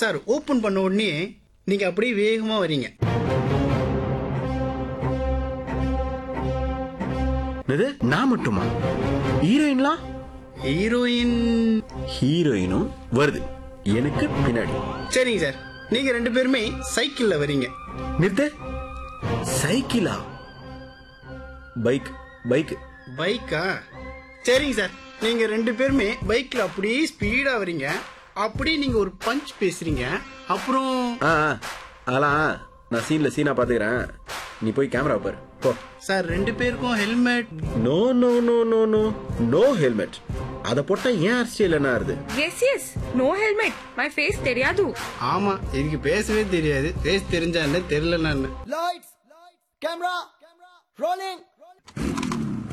Sir open பண்ண உடனே நீங்க அப்படியே வேகமா வரீங்க என்னது நான் மட்டுமா ஹீரோயின்லாம் ஹீரோயின் ஹீரோயினும் வருது எனக்கு பின்னாடி சரிங்க சார் நீங்க ரெண்டு பேருமே சைக்கிள்ல வரீங்க நிறுத்து சைக்கிளா பைக் பைக் பைக்கா சரிங்க சார் நீங்க ரெண்டு பேருமே பைக்ல அப்படியே ஸ்பீடா வரீங்க அப்படியே நீங்க ஒரு பஞ்ச் பேசுறீங்க அப்புறம் ஆ ஆ, அதெல்லாம் நான் சீன்ல சீனா பாத்துக்கிறேன் நீ போய் கேமரா பாரு போ சார் ரெண்டு பேருக்கும் helmet no no no no no no helmet அத போட்டா ஏன் அரசியல் என்ன ஆறுது yes yes no helmet my face தெரியாது ஆமா எனக்கு பேசவே தெரியாது பேச தெரிஞ்சா என்ன தெரியலன்னா என்ன Lights, camera, rolling.